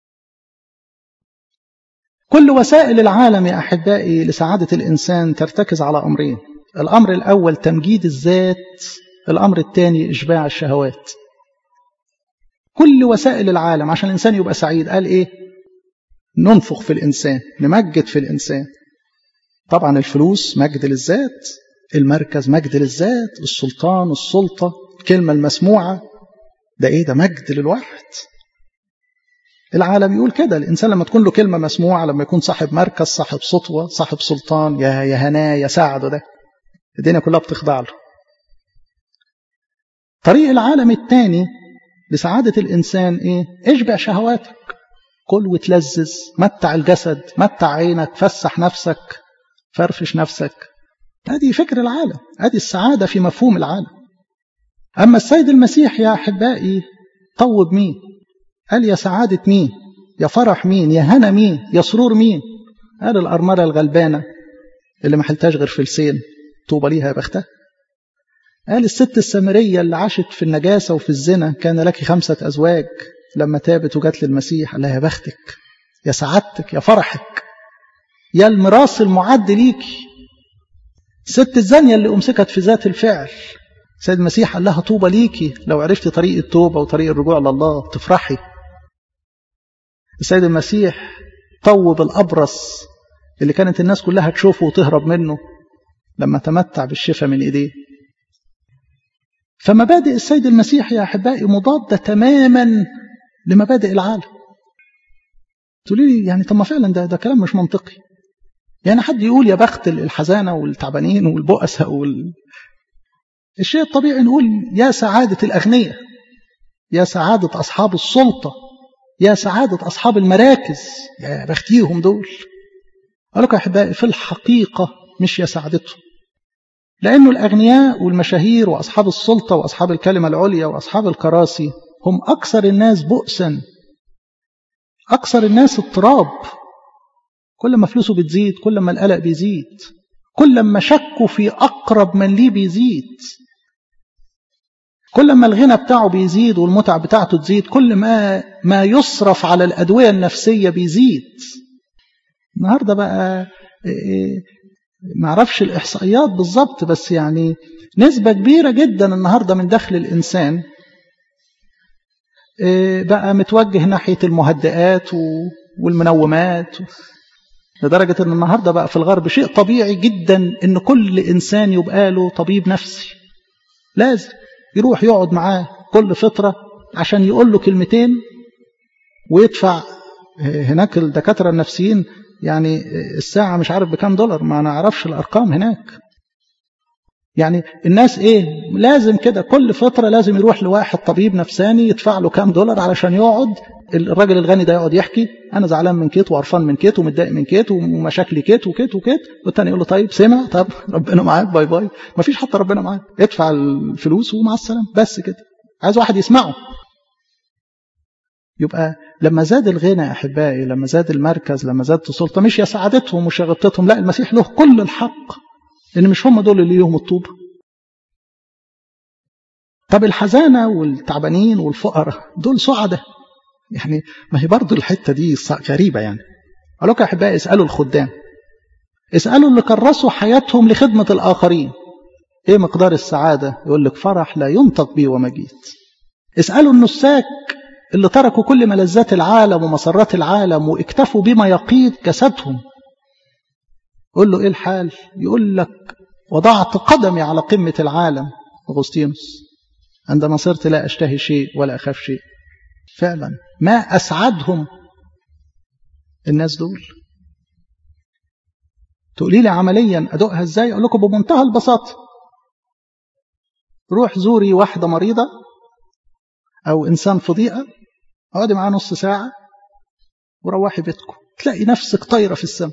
كل وسائل العالم يا أحبائي لسعادة الإنسان ترتكز على أمرين الأمر الأول تمجيد الذات الأمر الثاني إشباع الشهوات كل وسائل العالم عشان الإنسان يبقى سعيد قال إيه ننفخ في الإنسان نمجد في الإنسان طبعا الفلوس مجد للذات المركز مجد للذات السلطان السلطة الكلمة المسموعة ده إيه ده مجد للواحد العالم يقول كده الإنسان لما تكون له كلمة مسموعة لما يكون صاحب مركز صاحب سطوة صاحب سلطان يا يا هناه يا سعده ده الدنيا كلها بتخضع له طريق العالم الثاني لسعادة الإنسان إيه؟ اشبع شهواتك كل وتلذذ متع الجسد متع عينك فسح نفسك فرفش نفسك هذه فكر العالم هذه السعادة في مفهوم العالم أما السيد المسيح يا أحبائي طوب مين قال يا سعادة مين يا فرح مين يا هنا مين يا سرور مين قال الأرملة الغلبانة اللي ما حلتهاش غير فلسين طوبى ليها يا بختها قال الست السامرية اللي عاشت في النجاسة وفي الزنا كان لك خمسة أزواج لما تابت وجات للمسيح قال لها يا بختك يا سعادتك يا فرحك يا الميراث المعد ليكي ست الزانية اللي أمسكت في ذات الفعل سيد المسيح قال لها طوبى ليكي لو عرفت طريق التوبة وطريق الرجوع لله تفرحي السيد المسيح طوب الأبرص اللي كانت الناس كلها تشوفه وتهرب منه لما تمتع بالشفاء من إيديه فمبادئ السيد المسيح يا أحبائي مضادة تماما لمبادئ العالم تقولي لي يعني طب ما فعلا ده ده كلام مش منطقي يعني حد يقول يا بخت الحزانة والتعبانين والبؤساء وال... الشيء الطبيعي نقول يا سعادة الأغنياء يا سعادة أصحاب السلطة يا سعادة أصحاب المراكز يا بختيهم دول أقول لكم يا أحبائي في الحقيقة مش يا سعادتهم لأنه الأغنياء والمشاهير وأصحاب السلطة وأصحاب الكلمة العليا وأصحاب الكراسي هم أكثر الناس بؤسا أكثر الناس اضطراب كل ما فلوسه بتزيد كل ما القلق بيزيد كل ما شكه في أقرب من ليه بيزيد كل ما الغنى بتاعه بيزيد والمتع بتاعته تزيد كل ما ما يصرف على الأدوية النفسية بيزيد النهاردة بقى ما اعرفش الإحصائيات بالظبط بس يعني نسبة كبيرة جدا النهاردة من دخل الإنسان بقى متوجه ناحية المهدئات والمنومات لدرجة أن النهاردة بقى في الغرب شيء طبيعي جدا أن كل إنسان يبقى له طبيب نفسي لازم يروح يقعد معاه كل فترة عشان يقول له كلمتين ويدفع هناك الدكاترة النفسيين يعني الساعة مش عارف بكام دولار ما نعرفش الأرقام هناك يعني الناس ايه لازم كده كل فترة لازم يروح لواحد طبيب نفساني يدفع له كام دولار علشان يقعد الراجل الغني ده يقعد يحكي انا زعلان من كيت وقرفان من كيت ومتضايق من كيت ومشاكلي كيت وكيت وكيت والتاني يقول له طيب سمع طب ربنا معاك باي باي ما فيش حتى ربنا معاك ادفع الفلوس ومع السلامه بس كده عايز واحد يسمعه يبقى لما زاد الغنى يا احبائي لما زاد المركز لما زادت السلطه مش يا سعادتهم وش غبطتهم لا المسيح له كل الحق ان مش هم دول اللي ليهم الطوبه طب الحزانه والتعبانين والفقراء دول سعداء يعني ما هي برضو الحته دي غريبه يعني قال لكم يا احبائي اسالوا الخدام اسالوا اللي كرسوا حياتهم لخدمه الاخرين ايه مقدار السعاده يقول لك فرح لا ينطق به ومجيد اسالوا النساك اللي تركوا كل ملذات العالم ومسرات العالم واكتفوا بما يقيد جسدهم قول له ايه الحال يقول لك وضعت قدمي على قمة العالم أغسطينوس عندما صرت لا أشتهي شيء ولا أخاف شيء فعلا ما أسعدهم الناس دول تقولي لي عمليا أدوقها إزاي أقول لكم بمنتهى البساطة روح زوري واحدة مريضة أو إنسان في ضيقة اقعدي معاه نص ساعة وروحي بيتكم تلاقي نفسك طايرة في السماء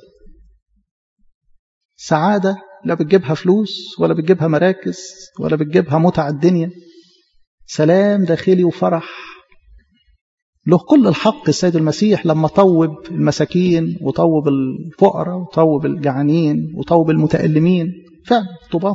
سعادة لا بتجيبها فلوس ولا بتجيبها مراكز ولا بتجيبها متع الدنيا سلام داخلي وفرح له كل الحق السيد المسيح لما طوب المساكين وطوب الفقراء وطوب الجعانين وطوب المتألمين فعلا طوباه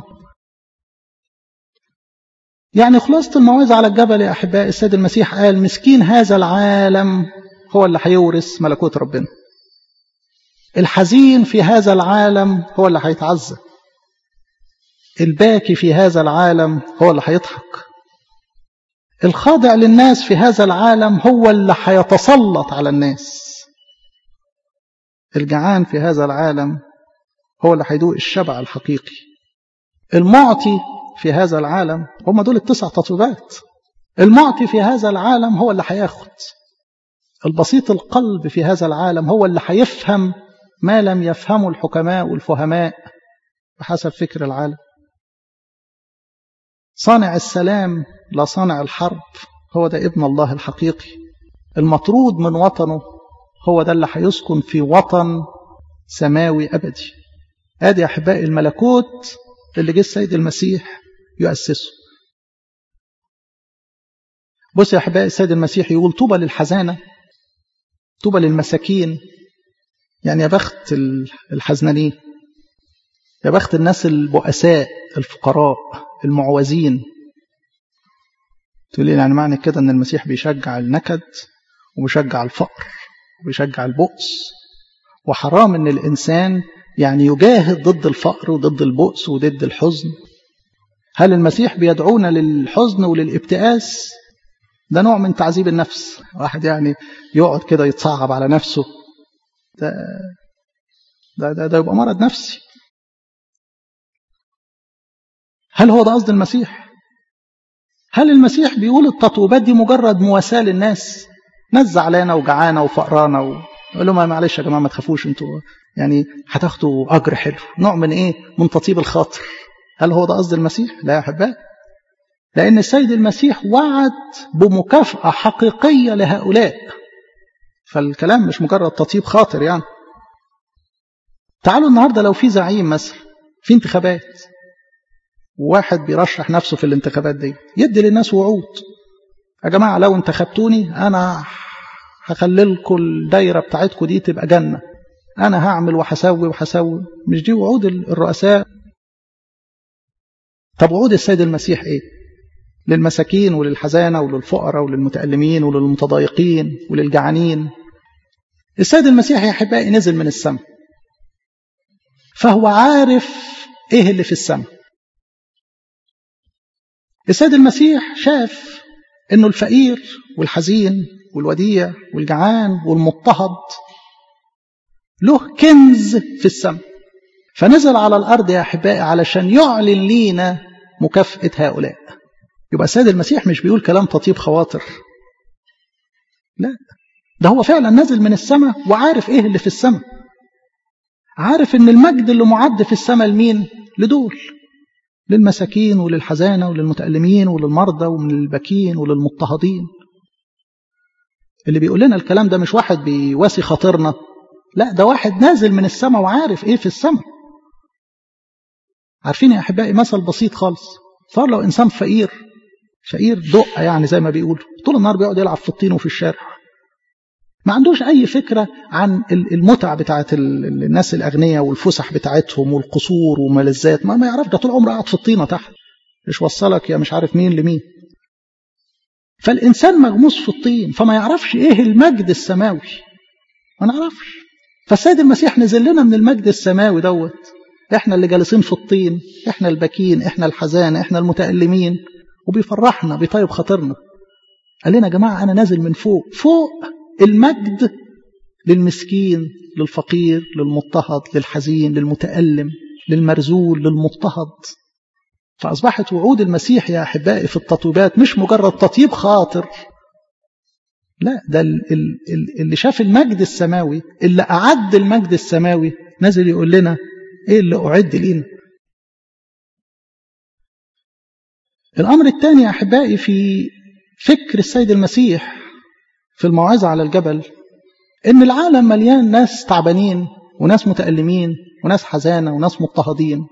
يعني خلاصة الموعظة على الجبل يا أحبائي السيد المسيح قال مسكين هذا العالم هو اللي هيورث ملكوت ربنا الحزين في هذا العالم هو اللي هيتعزى الباكي في هذا العالم هو اللي هيضحك الخاضع للناس في هذا العالم هو اللي هيتسلط على الناس الجعان في هذا العالم هو اللي هيدوق الشبع الحقيقي المعطي في هذا العالم هم دول التسع تطويبات المعطي في هذا العالم هو اللي هياخد البسيط القلب في هذا العالم هو اللي هيفهم ما لم يفهمه الحكماء والفهماء بحسب فكر العالم صانع السلام لا صانع الحرب هو ده ابن الله الحقيقي المطرود من وطنه هو ده اللي هيسكن في وطن سماوي أبدي ادي أحبائي الملكوت اللي جه السيد المسيح يؤسسه بص يا أحبائي السيد المسيح يقول طوبى للحزانة طوبى للمساكين يعني يا بخت الحزنانين يا بخت الناس البؤساء الفقراء المعوزين تقول لي يعني معنى كده ان المسيح بيشجع النكد وبيشجع الفقر وبيشجع البؤس وحرام ان الانسان يعني يجاهد ضد الفقر وضد البؤس وضد الحزن هل المسيح بيدعونا للحزن وللابتئاس ده نوع من تعذيب النفس واحد يعني يقعد كده يتصعب على نفسه ده ده ده, ده يبقى مرض نفسي هل هو ده قصد المسيح هل المسيح بيقول التطويبات دي مجرد مواساة للناس ناس زعلانة وجعانة وفقرانة و... يقول لهم معلش يا جماعة ما تخافوش انتوا يعني هتاخدوا أجر حلو نوع من إيه من تطيب الخاطر هل هو ده قصد المسيح لا يا أحبائي لأن السيد المسيح وعد بمكافأة حقيقية لهؤلاء فالكلام مش مجرد تطيب خاطر يعني تعالوا النهاردة لو في زعيم مثلا في انتخابات وواحد بيرشح نفسه في الانتخابات دي يدي للناس وعود يا جماعة لو انتخبتوني أنا هخلي لكم الدايرة بتاعتكم دي تبقى جنة أنا هعمل وهسوي وهسوي مش دي وعود الرؤساء طب وعود السيد المسيح إيه للمساكين وللحزانة وللفقراء وللمتألمين وللمتضايقين وللجعانين السيد المسيح يا أحبائي نزل من السماء فهو عارف إيه اللي في السماء السيد المسيح شاف إنه الفقير والحزين والوديع والجعان والمضطهد له كنز في السماء فنزل على الأرض يا أحبائي علشان يعلن لينا مكافأة هؤلاء يبقى السيد المسيح مش بيقول كلام تطيب خواطر لا ده هو فعلا نازل من السماء وعارف ايه اللي في السماء عارف ان المجد اللي معد في السماء لمين لدول للمساكين وللحزانة وللمتألمين وللمرضى وللبكين وللمضطهدين اللي بيقول لنا الكلام ده مش واحد بيواسي خاطرنا لا ده واحد نازل من السماء وعارف ايه في السماء عارفين يا احبائي مثل بسيط خالص صار لو انسان فقير فقير دقه يعني زي ما بيقولوا طول النهار بيقعد يلعب في الطين وفي الشارع ما عندوش اي فكره عن المتع بتاعت الناس الاغنياء والفسح بتاعتهم والقصور وملذات ما, ما يعرف ده طول عمره قاعد في الطينه تحت مش وصلك يا مش عارف مين لمين فالانسان مغموس في الطين فما يعرفش ايه المجد السماوي ما نعرفش فالسيد المسيح نزل لنا من المجد السماوي دوت احنا اللي جالسين في الطين احنا الباكين احنا الحزان احنا المتألمين وبيفرحنا بيطيب خاطرنا قال لنا يا جماعة أنا نازل من فوق فوق المجد للمسكين للفقير للمضطهد للحزين للمتألم للمرزول للمضطهد فأصبحت وعود المسيح يا أحبائي في التطويبات مش مجرد تطيب خاطر لا ده اللي شاف المجد السماوي اللي أعد المجد السماوي نزل يقول لنا إيه اللي أعد لينا الأمر الثاني يا أحبائي في فكر السيد المسيح في الموعظة على الجبل إن العالم مليان ناس تعبانين وناس متألمين وناس حزانة وناس مضطهدين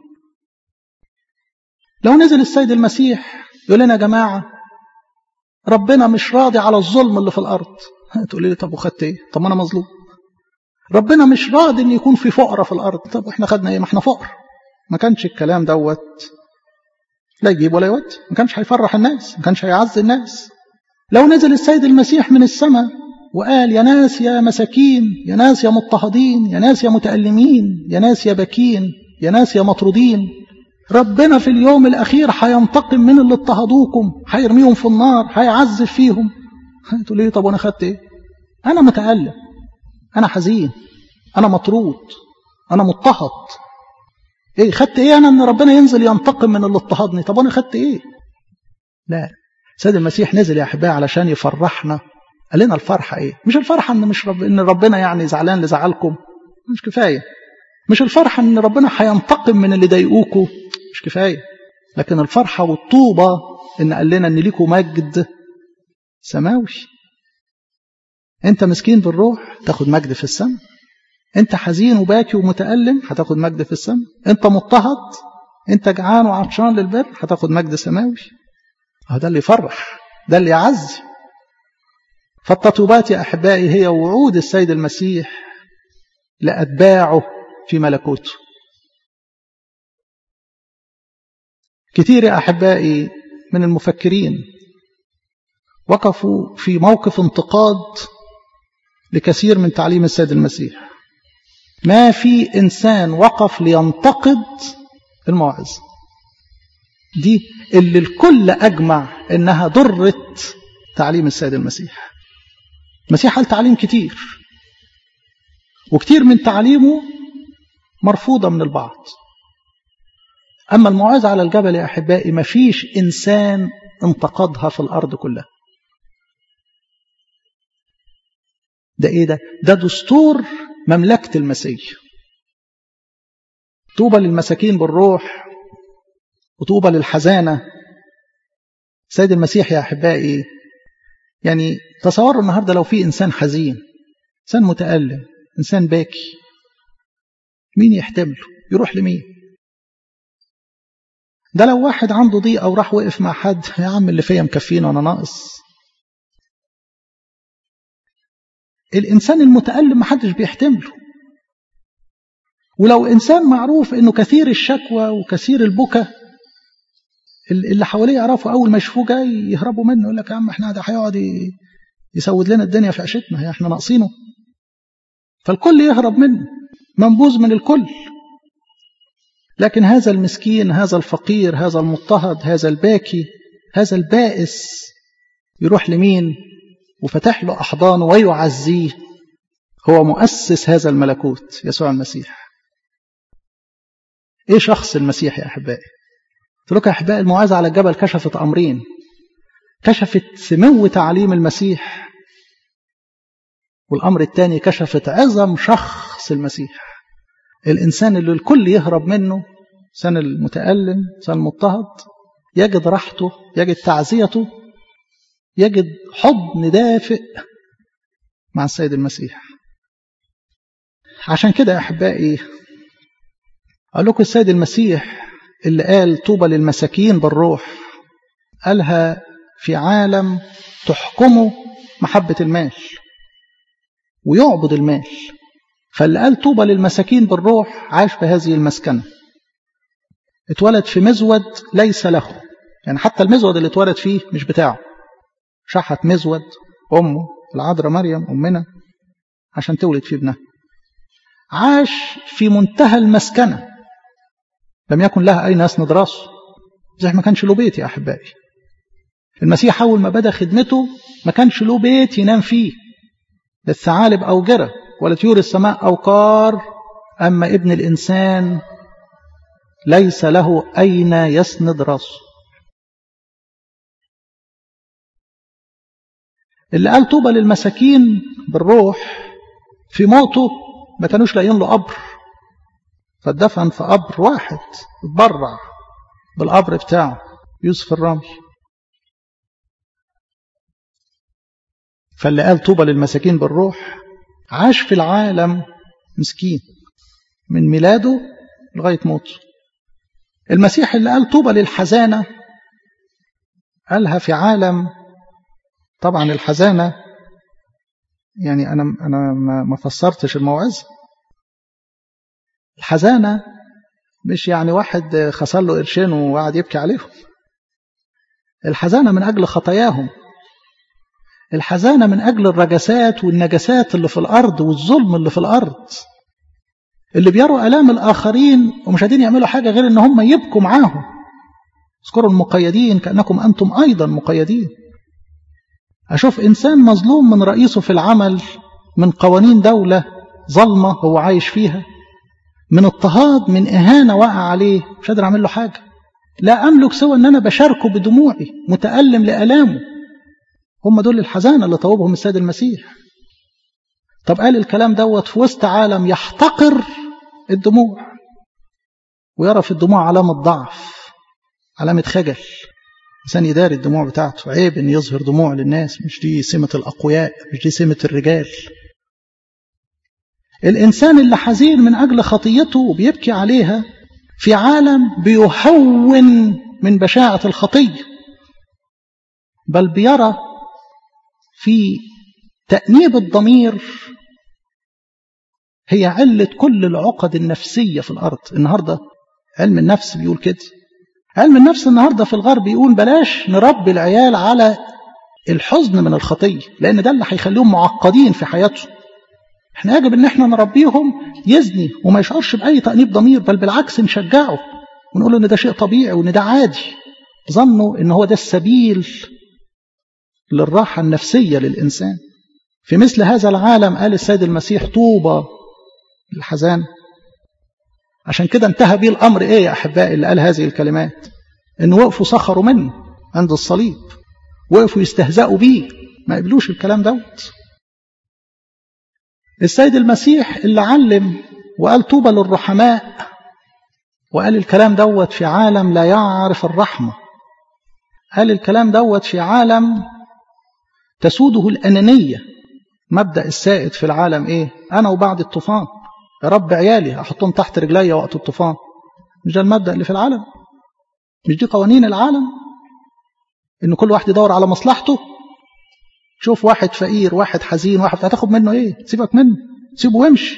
لو نزل السيد المسيح يقول لنا يا جماعة ربنا مش راضي على الظلم اللي في الأرض تقول لي طب وخدت إيه؟ طب ما أنا مظلوم ربنا مش راضي إن يكون في فقرة في الأرض طب إحنا خدنا إيه؟ ما إحنا فقر ما كانش الكلام دوت لا يجيب ولا يودي ما كانش هيفرح الناس ما كانش هيعز الناس لو نزل السيد المسيح من السماء وقال يا ناس يا مساكين يا ناس يا مضطهدين يا ناس يا متألمين يا ناس يا بكين يا ناس يا مطرودين ربنا في اليوم الأخير هينتقم من اللي اضطهدوكم هيرميهم في النار هيعذب فيهم تقول لي طب وانا خدت ايه انا متألم انا حزين انا مطرود انا مضطهد ايه خدت ايه انا ان ربنا ينزل ينتقم من اللي اضطهدني طب انا خدت ايه لا سيد المسيح نزل يا احبائي علشان يفرحنا قال لنا الفرحه ايه مش الفرحه ان مش رب... ان ربنا يعني زعلان لزعلكم مش كفايه مش الفرحه ان ربنا هينتقم من اللي ضايقوكوا مش كفايه لكن الفرحه والطوبه ان قال لنا ان ليكوا مجد سماوي انت مسكين بالروح تاخد مجد في السماء انت حزين وباكي ومتألم هتاخد مجد في السماء انت مضطهد انت جعان وعطشان للبر هتاخد مجد سماوي ده اللي يفرح ده اللي يعز فالتطوبات يا أحبائي هي وعود السيد المسيح لأتباعه في ملكوته كثير يا أحبائي من المفكرين وقفوا في موقف انتقاد لكثير من تعليم السيد المسيح ما في إنسان وقف لينتقد الموعظ دي اللي الكل أجمع إنها ضرت تعليم السيد المسيح المسيح قال تعليم كتير وكتير من تعليمه مرفوضة من البعض أما الموعظة على الجبل يا أحبائي ما فيش إنسان انتقدها في الأرض كلها ده إيه ده؟ ده دستور مملكة المسيح طوبى للمساكين بالروح وطوبى للحزانة سيد المسيح يا أحبائي يعني تصوروا النهاردة لو في إنسان حزين إنسان متألم إنسان باكي مين يحتمله يروح لمين ده لو واحد عنده ضيقة وراح وقف مع حد يا عم اللي فيا مكفيني وأنا ناقص الإنسان المتألم محدش بيحتمله ولو إنسان معروف إنه كثير الشكوى وكثير البكا اللي حواليه يعرفوا أول ما يشوفوه جاي يهربوا منه يقول لك يا عم إحنا ده هيقعد يسود لنا الدنيا في عشتنا احنا ناقصينه فالكل يهرب منه منبوذ من الكل لكن هذا المسكين هذا الفقير هذا المضطهد هذا الباكي هذا البائس يروح لمين وفتح له أحضانه ويعزيه هو مؤسس هذا الملكوت يسوع المسيح ايه شخص المسيح يا احبائي قلت لكم يا احبائي الموعظه على الجبل كشفت امرين كشفت سمو تعليم المسيح والامر الثاني كشفت عظم شخص المسيح الانسان اللي الكل يهرب منه انسان المتالم انسان المضطهد يجد راحته يجد تعزيته يجد حضن دافئ مع السيد المسيح عشان كده يا احبائي أقول لكم السيد المسيح اللي قال طوبى للمساكين بالروح قالها في عالم تحكمه محبة المال ويعبد المال فاللي قال طوبى للمساكين بالروح عاش في هذه المسكنة اتولد في مزود ليس له يعني حتى المزود اللي اتولد فيه مش بتاعه شحت مزود أمه العذراء مريم أمنا عشان تولد فيه ابنها عاش في منتهى المسكنه لم يكن لها أين يسند راسه زي ما كانش له بيت يا أحبائي المسيح أول ما بدأ خدمته ما كانش له بيت ينام فيه للثعالب أوجرة ولا طيور السماء أوقار أما ابن الإنسان ليس له أين يسند راسه اللي قال طوبى للمساكين بالروح في موته ما كانوش لاقيين له قبر فاتدفن في قبر واحد اتبرع بالقبر بتاعه يوسف الرمي فاللي قال طوبى للمساكين بالروح عاش في العالم مسكين من ميلاده لغاية موته المسيح اللي قال طوبى للحزانة قالها في عالم طبعا الحزانة يعني أنا أنا ما فسرتش الموعظة الحزانة مش يعني واحد خسر له قرشين وقعد يبكي عليهم الحزانة من أجل خطاياهم الحزانة من أجل الرجسات والنجسات اللي في الأرض والظلم اللي في الأرض اللي بيروا ألام الآخرين ومش قادرين يعملوا حاجة غير إن هم يبكوا معاهم اذكروا المقيدين كأنكم أنتم أيضا مقيدين أشوف إنسان مظلوم من رئيسه في العمل من قوانين دولة ظلمة هو عايش فيها من اضطهاد من إهانة وقع عليه مش قادر أعمل له حاجة لا أملك سوى أن أنا بشاركه بدموعي متألم لألامه هم دول الحزانة اللي طوبهم السيد المسيح طب قال الكلام دوت في وسط عالم يحتقر الدموع ويرى في الدموع علامة ضعف علامة خجل إنسان يداري الدموع بتاعته عيب إن يظهر دموع للناس مش دي سمة الأقوياء مش دي سمة الرجال الإنسان اللي حزين من أجل خطيته وبيبكي عليها في عالم بيهون من بشاعة الخطية بل بيرى في تأنيب الضمير هي علة كل العقد النفسية في الأرض النهاردة علم النفس بيقول كده علم النفس النهاردة في الغرب يقول بلاش نربي العيال على الحزن من الخطية لأن ده اللي هيخليهم معقدين في حياتهم احنا يجب ان احنا نربيهم يزني وما يشعرش بأي تأنيب ضمير بل بالعكس نشجعه ونقول ان ده شيء طبيعي وان ده عادي ظنوا ان هو ده السبيل للراحة النفسية للإنسان في مثل هذا العالم قال السيد المسيح طوبى للحزان عشان كده انتهى بيه الأمر إيه يا أحبائي اللي قال هذه الكلمات إن وقفوا سخروا منه عند الصليب وقفوا يستهزئوا بيه ما قبلوش الكلام دوت السيد المسيح اللي علم وقال طوبى للرحماء وقال الكلام دوت في عالم لا يعرف الرحمة قال الكلام دوت في عالم تسوده الأنانية مبدأ السائد في العالم إيه أنا وبعد الطوفان يا رب عيالي أحطهم تحت رجلي وقت الطوفان مش ده المبدأ اللي في العالم مش دي قوانين العالم ان كل واحد يدور على مصلحته شوف واحد فقير واحد حزين واحد هتاخد منه ايه سيبك منه سيبه وامشي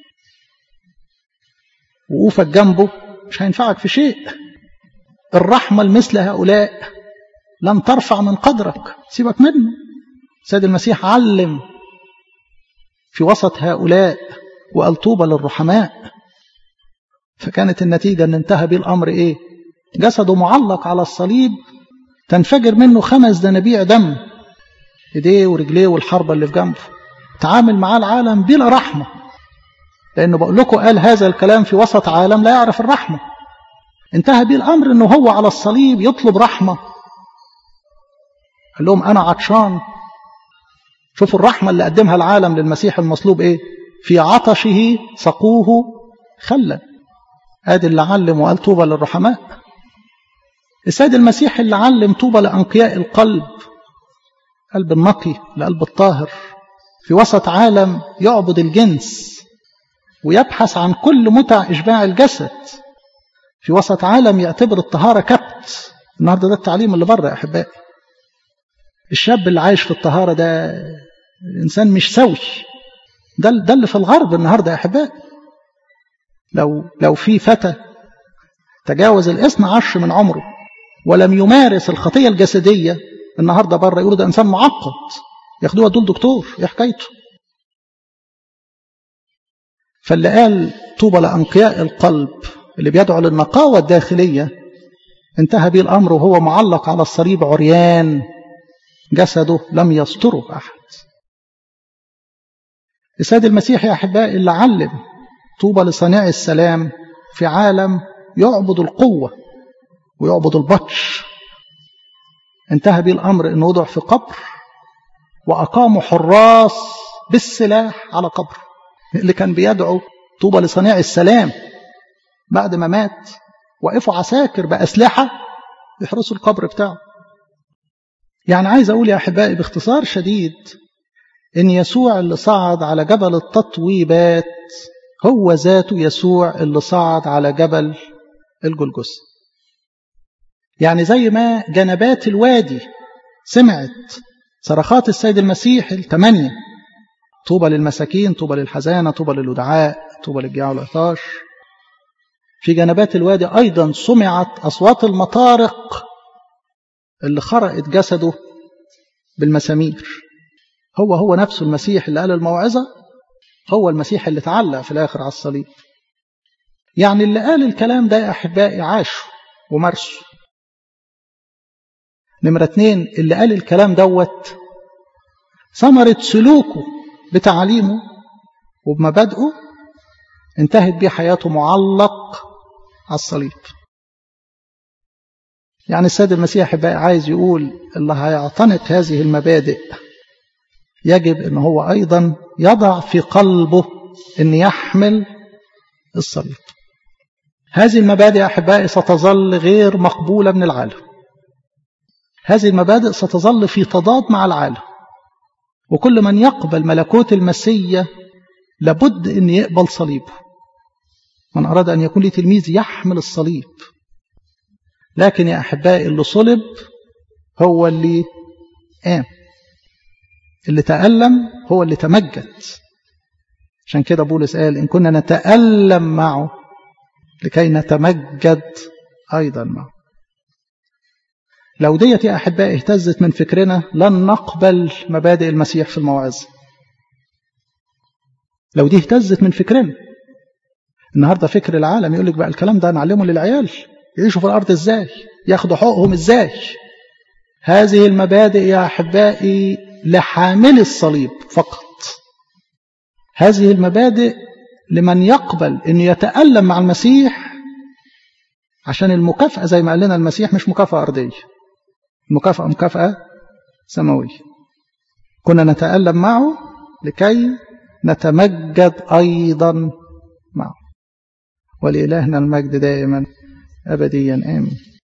وقوفك جنبه مش هينفعك في شيء الرحمة لمثل هؤلاء لن ترفع من قدرك سيبك منه سيد المسيح علم في وسط هؤلاء وقال طوبى للرحماء فكانت النتيجة أن انتهى به الأمر إيه جسده معلق على الصليب تنفجر منه خمس دنابيع دم ايديه ورجليه والحربة اللي في جنبه تعامل معاه العالم بلا رحمة لأنه بقول لكم قال هذا الكلام في وسط عالم لا يعرف الرحمة انتهى به الأمر أنه هو على الصليب يطلب رحمة قال لهم أنا عطشان شوفوا الرحمة اللي قدمها العالم للمسيح المصلوب إيه في عطشه سقوه خلا ادي اللي علم وقال طوبى للرحماء السيد المسيح اللي علم طوبى لأنقياء القلب قلب النقي القلب الطاهر في وسط عالم يعبد الجنس ويبحث عن كل متع إشباع الجسد في وسط عالم يعتبر الطهارة كبت النهاردة ده التعليم اللي بره يا أحبائي الشاب اللي عايش في الطهارة ده إنسان مش سوي ده, ده اللي في الغرب النهاردة يا أحبائي لو, لو في فتى تجاوز الاثنى عشر من عمره ولم يمارس الخطية الجسدية النهاردة بره يقولوا ده إنسان معقد ياخدوها دول دكتور ايه حكايته فاللي قال طوبى لأنقياء القلب اللي بيدعو للنقاوة الداخلية انتهى به الأمر وهو معلق على الصليب عريان جسده لم يستره أحد السيد المسيح يا أحبائي اللي علم طوبى لصانع السلام في عالم يعبد القوة ويعبد البطش انتهى به الأمر أنه وضع في قبر وأقاموا حراس بالسلاح على قبر اللي كان بيدعو طوبى لصنيع السلام بعد ما مات وقفوا عساكر بأسلحة يحرسوا القبر بتاعه يعني عايز أقول يا أحبائي باختصار شديد إن يسوع اللي صعد على جبل التطويبات هو ذاته يسوع اللي صعد على جبل الجلجث يعني زي ما جنبات الوادي سمعت صرخات السيد المسيح الثمانية طوبى للمساكين طوبى للحزانة طوبى للودعاء طوبى للجياع والعطاش في جنبات الوادي أيضا سمعت أصوات المطارق اللي خرقت جسده بالمسامير هو هو نفسه المسيح اللي قال الموعظة هو المسيح اللي تعلق في الآخر على الصليب يعني اللي قال الكلام ده يا أحبائي عاشوا ومارسوا نمرة اتنين اللي قال الكلام دوت ثمرة سلوكه بتعليمه وبمبادئه انتهت بيه حياته معلق على الصليب يعني السيد المسيح بقى عايز يقول اللي هيعتنق هذه المبادئ يجب ان هو ايضا يضع في قلبه ان يحمل الصليب هذه المبادئ يا احبائي ستظل غير مقبوله من العالم هذه المبادئ ستظل في تضاد مع العالم وكل من يقبل ملكوت المسية لابد أن يقبل صليبه من أراد أن يكون لي تلميذ يحمل الصليب لكن يا أحبائي اللي صلب هو اللي قام اللي تألم هو اللي تمجد عشان كده بولس قال إن كنا نتألم معه لكي نتمجد أيضا معه لو ديت يا أحبائي اهتزت من فكرنا لن نقبل مبادئ المسيح في الموعظة لو دي اهتزت من فكرنا النهاردة فكر العالم يقول لك بقى الكلام ده نعلمه للعيال يعيشوا في الأرض ازاي ياخدوا حقوقهم ازاي هذه المبادئ يا أحبائي لحامل الصليب فقط هذه المبادئ لمن يقبل أن يتألم مع المسيح عشان المكافأة زي ما قال لنا المسيح مش مكافأة أرضية المكافأة مكافأة سماوية كنا نتألم معه لكي نتمجد أيضا معه ولإلهنا المجد دائما أبديا آمين